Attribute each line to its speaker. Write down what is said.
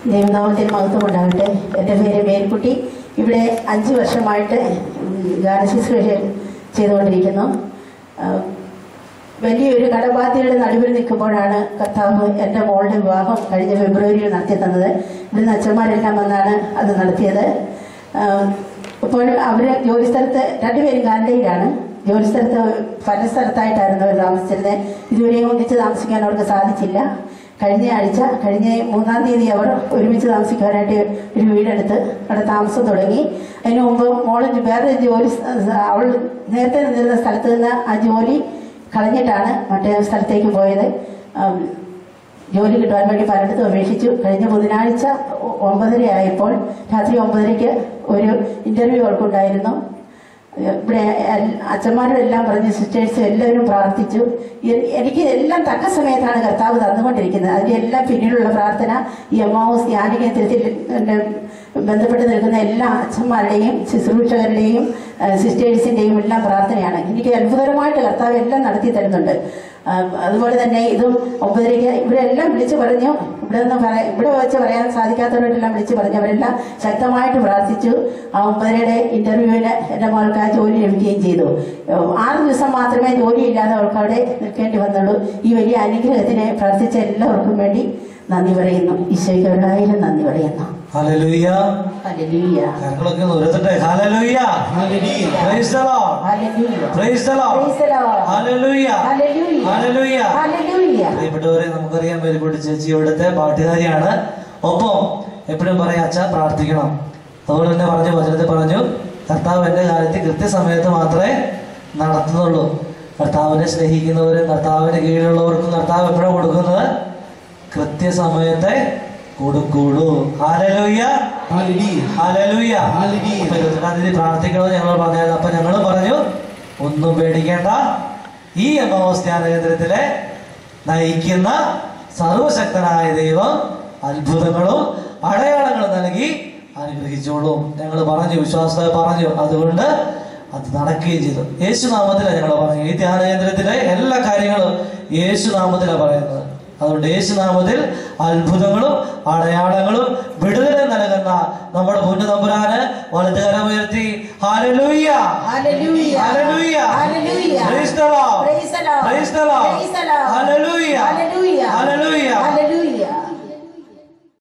Speaker 1: ദൈവനാമത്തിൽ മഹത്വം ഉണ്ടാകട്ടെ എൻ്റെ പേര് മേൽക്കുട്ടി ഇവിടെ അഞ്ച് വർഷമായിട്ട് ഗാനശുശ്രൂഷ ചെയ്തുകൊണ്ടിരിക്കുന്നു ആ, വലിയൊരു കടബാധ്യതയുടെ നടുവിൽ നിൽക്കുമ്പോഴാണ് കർത്താവ് എൻ്റെ മോളുടെ വിവാഹം കഴിഞ്ഞ ഫെബ്രുവരിയിൽ നടത്തി തന്നത് ഇവിടുന്ന് അച്ഛന്മാരെല്ലാം വന്നാണ് അത് നടത്തിയത് ആ, ഇപ്പോൾ അവർ ജോലിസ്ഥലത്ത് രണ്ടുപേരും കാനഡയിലാണ് ജോലിസ്ഥലത്ത് പല സ്ഥലത്തായിട്ടായിരുന്നു അവർ താമസിച്ചിരുന്നത് ഇതുവരെയും ഒന്നിച്ച് താമസിക്കാൻ അവർക്ക് സാധിച്ചില്ല കഴിഞ്ഞ ആഴ്ച കഴിഞ്ഞ മൂന്നാം തീയതി അവർ ഒരുമിച്ച് താമസിക്കാനായിട്ട് ഒരു വീടെടുത്ത് അവിടെ താമസം തുടങ്ങി അതിന് മുമ്പ് മോള് വേറെ ജോലി സ്ഥ- അവൾ നേരത്തെ നിന്നിരുന്ന സ്ഥലത്ത് നിന്ന് ആ ജോലി കളഞ്ഞിട്ടാണ് മറ്റേ സ്ഥലത്തേക്ക് പോയത് ആം, ജോലി കിട്ടാൻ വേണ്ടി പലയിടത്തും അപേക്ഷിച്ചു കഴിഞ്ഞ ബുധനാഴ്ച ഒ- ഒമ്പതര ആയപ്പോൾ രാത്രി ഒമ്പതരയ്ക്ക് ഒരു ഇന്റർവ്യൂ അവൾക്കുണ്ടായിരുന്നു ഇവിടെ എൽ- അച്ഛന്മാരും എല്ലാം പറഞ്ഞ് സിസ്റ്റേഴ്സും എല്ലാവരും പ്രാർത്ഥിച്ചു എ- എനിക്ക് എല്ലാം തക്ക സമയത്താണ് കർത്താവ് തന്നുകൊണ്ടിരിക്കുന്നത് അതിന്റെ എല്ലാം പിന്നിലുള്ള പ്രാർത്ഥന ഈ എമ്മാവൂസ് ധ്യാന കേന്ദ്രത്തിൽ എൻ്റെ ബന്ധപ്പെട്ട് നിൽക്കുന്ന എല്ലാ അച്ഛന്മാരുടെയും ശുശ്രൂഷകരുടെയും ഏഹ് സിസ്റ്റേഴ്സിന്റെയും എല്ലാം പ്രാർത്ഥനയാണ് എനിക്ക് അത്ഭുതകരമായിട്ട് കർത്താവ് എല്ലാം നടത്തി തരുന്നുണ്ട് ആ, അതുപോലെ തന്നെ ഇതും ഒമ്പതരയ്ക്ക് ഇവരെല്ലാം വിളിച്ചു പറഞ്ഞു ഇവിടെ നിന്ന് പറയാ ഇവിടെ വെച്ച് പറയാൻ സാധിക്കാത്തവരോടെല്ലാം വിളിച്ചു പറഞ്ഞു അവരെല്ലാം ശക്തമായിട്ട് പ്രാർത്ഥിച്ചു ആ ഒമ്പതരയുടെ ഇന്റർവ്യൂവിന് എൻ്റെ മകൾക്ക് ആ ജോലി ലഭിക്കുകയും ചെയ്തു ഏഹ് ആറ് ദിവസം മാത്രമേ ജോലിയില്ലാതെ അവൾക്ക് അവിടെ നിൽക്കേണ്ടി വന്നുള്ളൂ ഈ വലിയ അനുഗ്രഹത്തിന് പ്രാർത്ഥിച്ച എല്ലാവർക്കും വേണ്ടി നന്ദി പറയുന്നു ഈശോയ്ക്ക് ഒരായിരം നന്ദി പറയുന്നു
Speaker 2: ഹല്ലേലൂയ
Speaker 1: ഹല്ലേലൂയ
Speaker 2: കരങ്ങളൊക്കെ ഒന്ന് ഉയർത്തട്ടെ hallelujah praise the Lord
Speaker 1: hallelujah
Speaker 2: praise the Lord
Speaker 1: Praise the Lord.
Speaker 2: Hallelujah
Speaker 1: hallelujah
Speaker 2: hallelujah
Speaker 1: hallelujah
Speaker 2: പ്രിയപ്പെട്ടവരെ നമുക്കറിയാം മേൽക്കൂട്ടി ചേച്ചി ഇവിടുത്തെ പാട്ടുകാരിയാണ് ഒപ്പം എപ്പോഴും പറയാം അച്ഛ പ്രാർത്ഥിക്കണം അതുപോലെ തന്നെ പറഞ്ഞു വചനത്തിൽ പറഞ്ഞു കർത്താവ് എൻ്റെ കാര്യത്തിൽ കൃത്യസമയത്ത് മാത്രമേ നടത്തുന്നുള്ളൂ കർത്താവിനെ സ്നേഹിക്കുന്നവരും കർത്താവിന് കീഴിലുള്ളവർക്കും കർത്താവ് എപ്പോഴും കൊടുക്കുന്നത് കൃത്യസമയത്തെ കൊടുക്കുള്ളൂ ഹാലലൂയ ഹാലലൂയ
Speaker 3: Hallelujah.
Speaker 2: അപ്പൊ ഇരുപത്തിരണ്ടാം തീയതി പ്രാർത്ഥിക്കണമെന്ന് ഞങ്ങൾ പറഞ്ഞായിരുന്നു അപ്പൊ ഞങ്ങൾ പറഞ്ഞു ഒന്നും പേടിക്കേണ്ട ഈ അമാവസ്ഥാന കേന്ദ്രത്തിലെ നയിക്കുന്ന സർവശക്തനായ ദൈവം അത്ഭുതങ്ങളും അടയാളങ്ങളും നൽകി അനുഗ്രഹിച്ചോളും ഞങ്ങൾ പറഞ്ഞു വിശ്വാസത്തെ പറഞ്ഞു അതുകൊണ്ട് അത് നടക്കുകയും ചെയ്തു യേശുനാമത്തിലാണ് ഞങ്ങൾ പറഞ്ഞു ഈ ധ്യാന കേന്ദ്രത്തിലെ എല്ലാ കാര്യങ്ങളും യേശുനാമത്തിലാണ് പറയുന്നത് അതുകൊണ്ട് യേശുനാമത്തിൽ അത്ഭുതങ്ങളും അടയാളങ്ങളും വിടുതല നൽകുന്ന നമ്മുടെ പൊന്നു തമ്പുരാന് വലതുകരം ഉയർത്തി hallelujah
Speaker 1: Hallelujah.
Speaker 2: Hallelujah.
Speaker 1: Hallelujah.
Speaker 2: Praise the Lord.
Speaker 1: Praise the Lord.
Speaker 2: Praise the Lord.
Speaker 1: Praise the Lord.
Speaker 2: Hallelujah.
Speaker 1: Hallelujah.
Speaker 2: Hallelujah.